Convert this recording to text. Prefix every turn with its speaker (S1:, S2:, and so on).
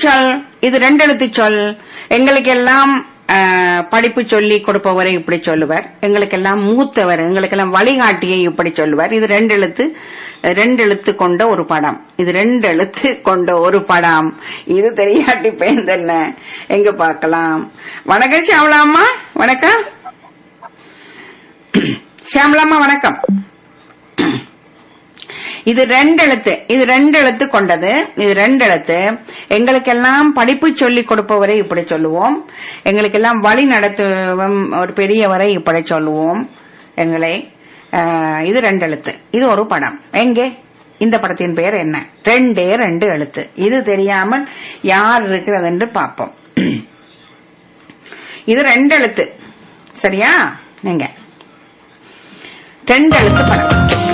S1: சொல் இது ரெண்டு எழுத்து சொல் எங்களுக்கு எல்லாம் அஹ், படிப்பு சொல்லி கொடுப்பவரை இப்படி சொல்லுவார் எங்களுக்கெல்லாம் மூத்தவர் எங்களுக்கெல்லாம் வழிகாட்டியை இப்படி சொல்லுவார் இது ரெண்டு எழுத்து ரெண்டு எழுத்து கொண்ட ஒரு படம் இது ரெண்டு எழுத்து கொண்ட ஒரு படம் இது தெரியாட்டி பேந்தென்ன எங்க பார்க்கலாம் வணக்கம் ஷியாமலாம்மா வணக்கம் ஷியாமலாம்மா வணக்கம் இது ரெண்டு எழுத்து இது ரெண்டு எழுத்து கொண்டது இது ரெண்டு எழுத்து எங்களுக்கெல்லாம் படிப்பு சொல்லி கொடுப்பவரை இப்படி சொல்லுவோம் எங்களுக்கெல்லாம் வழி நடத்தும் ஒரு பெரியவரை இப்படி சொல்லுவோம் எங்களை ஆஹ், இது ரெண்டு எழுத்து இது ஒரு படம் எங்கே இந்த படத்தின் பெயர் என்ன ரெண்டே ரெண்டு எழுத்து இது தெரியாமல் யார் இருக்கிறது என்று பார்ப்போம் இது ரெண்டு எழுத்து சரியா நீங்க ரெண்டு எழுத்து படம்